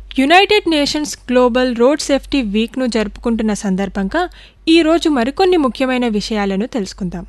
United Nations global road safety వీక్ను జరుపుకుంటున్న సందర్భంగా ఈరోజు మరికొన్ని ముఖ్యమైన విషయాలను తెలుసుకుందాం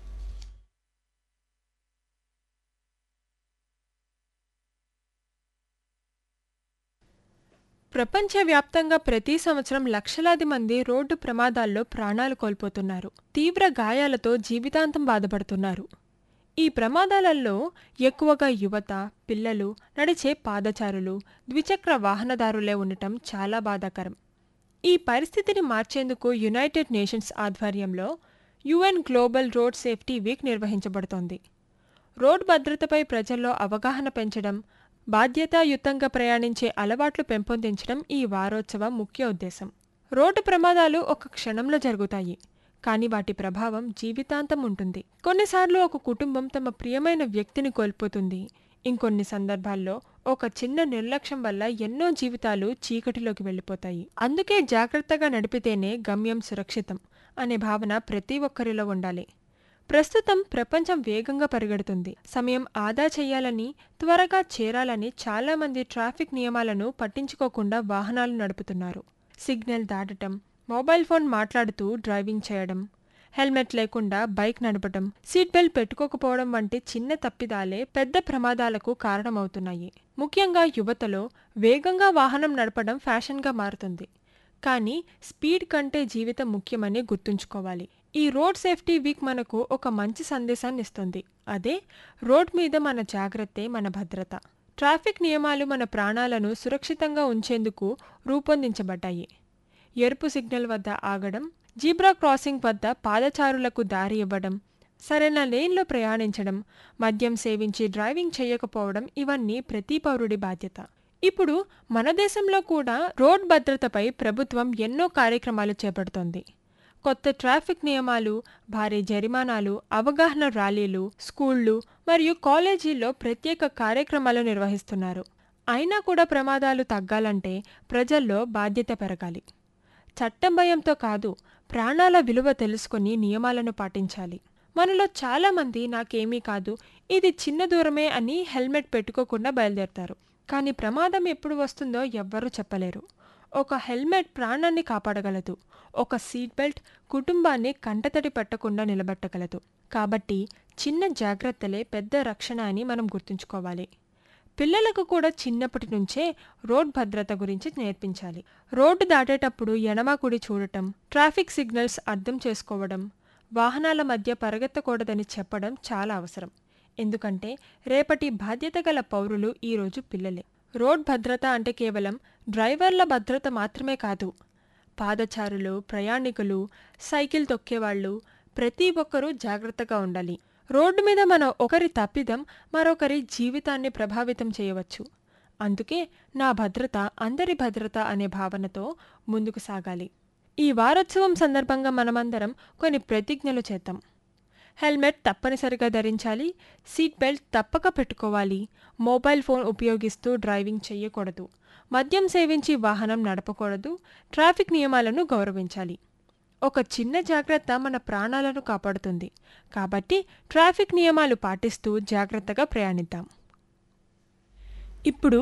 ప్రపంచవ్యాప్తంగా ప్రతి సంవత్సరం లక్షలాది మంది రోడ్డు ప్రమాదాల్లో ప్రాణాలు కోల్పోతున్నారు తీవ్ర గాయాలతో జీవితాంతం బాధపడుతున్నారు ఈ ప్రమాదాలలో ఎక్కువగా యువత పిల్లలు నడిచే పాదచారులు ద్విచక్ర వాహనదారులే ఉండటం చాలా బాధాకరం ఈ పరిస్థితిని మార్చేందుకు యునైటెడ్ నేషన్స్ ఆధ్వర్యంలో UN global road safety week నిర్వహించబడుతోంది రోడ్ భద్రతపై ప్రజల్లో అవగాహన పెంచడం బాధ్యతాయుతంగా ప్రయాణించే అలవాట్లు పెంపొందించడం ఈ వారోత్సవం ముఖ్య ఉద్దేశం రోడ్డు ప్రమాదాలు ఒక క్షణంలో జరుగుతాయి కానీ వాటి ప్రభావం జీవితాంతం ఉంటుంది కొన్నిసార్లు ఒక కుటుంబం తమ ప్రియమైన వ్యక్తిని కోల్పోతుంది ఇంకొన్ని సందర్భాల్లో ఒక చిన్న నిర్లక్ష్యం వల్ల ఎన్నో జీవితాలు చీకటిలోకి వెళ్ళిపోతాయి అందుకే జాగ్రత్తగా నడిపితేనే గమ్యం సురక్షితం అనే భావన ప్రతి ఒక్కరిలో ఉండాలి ప్రస్తుతం ప్రపంచం వేగంగా పరిగెడుతుంది సమయం ఆదా చేయాలని త్వరగా చేరాలని చాలామంది ట్రాఫిక్ నియమాలను పట్టించుకోకుండా వాహనాలు నడుపుతున్నారు సిగ్నల్ దాటటం మొబైల్ ఫోన్ మాట్లాడుతూ డ్రైవింగ్ చేయడం హెల్మెట్ లేకుండా బైక్ నడపడం సీట్ బెల్ట్ పెట్టుకోకపోవడం వంటి చిన్న తప్పిదాలే పెద్ద ప్రమాదాలకు కారణమవుతున్నాయి ముఖ్యంగా యువతలో వేగంగా వాహనం నడపడం ఫ్యాషన్గా మారుతుంది కానీ స్పీడ్ కంటే జీవితం ముఖ్యమని గుర్తుంచుకోవాలి ఈ రోడ్ సేఫ్టీ వీక్ మనకు ఒక మంచి సందేశాన్ని ఇస్తుంది అదే రోడ్ మీద మన జాగ్రత్తే మన భద్రత ట్రాఫిక్ నియమాలు మన ప్రాణాలను సురక్షితంగా ఉంచేందుకు రూపొందించబడ్డాయి ఎరుపు సిగ్నల్ వద్ద ఆగడం జీబ్రా క్రాసింగ్ వద్ద పాదచారులకు దారి ఇవ్వడం సరైన లేన్లో ప్రయాణించడం మద్యం సేవించి డ్రైవింగ్ చేయకపోవడం ఇవన్నీ ప్రతి పౌరుడి బాధ్యత ఇప్పుడు మన దేశంలో కూడా రోడ్ భద్రతపై ప్రభుత్వం ఎన్నో కార్యక్రమాలు చేపడుతోంది కొత్త ట్రాఫిక్ నియమాలు భారీ జరిమానాలు అవగాహన ర్యాలీలు స్కూళ్లు మరియు కాలేజీల్లో ప్రత్యేక కార్యక్రమాలు నిర్వహిస్తున్నారు అయినా కూడా ప్రమాదాలు తగ్గాలంటే ప్రజల్లో బాధ్యత పెరగాలి చట్టం భయంతో కాదు ప్రాణాల విలువ తెలుసుకుని నియమాలను పాటించాలి మనలో చాలామంది నాకేమీ కాదు ఇది చిన్న దూరమే అని హెల్మెట్ పెట్టుకోకుండా బయలుదేరతారు కానీ ప్రమాదం ఎప్పుడు వస్తుందో ఎవ్వరూ చెప్పలేరు ఒక హెల్మెట్ ప్రాణాన్ని కాపాడగలదు ఒక సీట్ బెల్ట్ కుటుంబాన్ని కంటతడి పెట్టకుండా నిలబెట్టగలదు కాబట్టి చిన్న జాగ్రత్తలే పెద్ద రక్షణ అని మనం గుర్తుంచుకోవాలి పిల్లలకు కూడా చిన్నప్పటి నుంచే రోడ్ భద్రత గురించి నేర్పించాలి రోడ్డు దాటేటప్పుడు ఎడమ కుడి చూడటం ట్రాఫిక్ సిగ్నల్స్ అర్థం చేసుకోవడం వాహనాల మధ్య పరిగెత్తకూడదని చెప్పడం చాలా అవసరం ఎందుకంటే రేపటి బాధ్యత గల పౌరులు ఈరోజు పిల్లలే రోడ్ భద్రత అంటే కేవలం డ్రైవర్ల భద్రత మాత్రమే కాదు పాదచారులు ప్రయాణికులు సైకిల్ తొక్కేవాళ్ళు ప్రతి ఒక్కరూ జాగ్రత్తగా ఉండాలి రోడ్డు మీద మన ఒకరి తప్పిదం మరొకరి జీవితాన్ని ప్రభావితం చేయవచ్చు అందుకే నా భద్రత అందరి భద్రత అనే భావనతో ముందుకు సాగాలి ఈ వారోత్సవం సందర్భంగా మనమందరం కొన్ని ప్రతిజ్ఞలు చేద్దాం హెల్మెట్ తప్పనిసరిగా ధరించాలి సీట్ బెల్ట్ తప్పక పెట్టుకోవాలి మొబైల్ ఫోన్ ఉపయోగిస్తూ డ్రైవింగ్ చేయకూడదు మద్యం సేవించి వాహనం నడపకూడదు ట్రాఫిక్ నియమాలను గౌరవించాలి ఒక చిన్న జాగ్రత్త మన ప్రాణాలను కాపాడుతుంది కాబట్టి ట్రాఫిక్ నియమాలు పాటిస్తూ జాగ్రత్తగా ప్రయాణిద్దాం ఇప్పుడు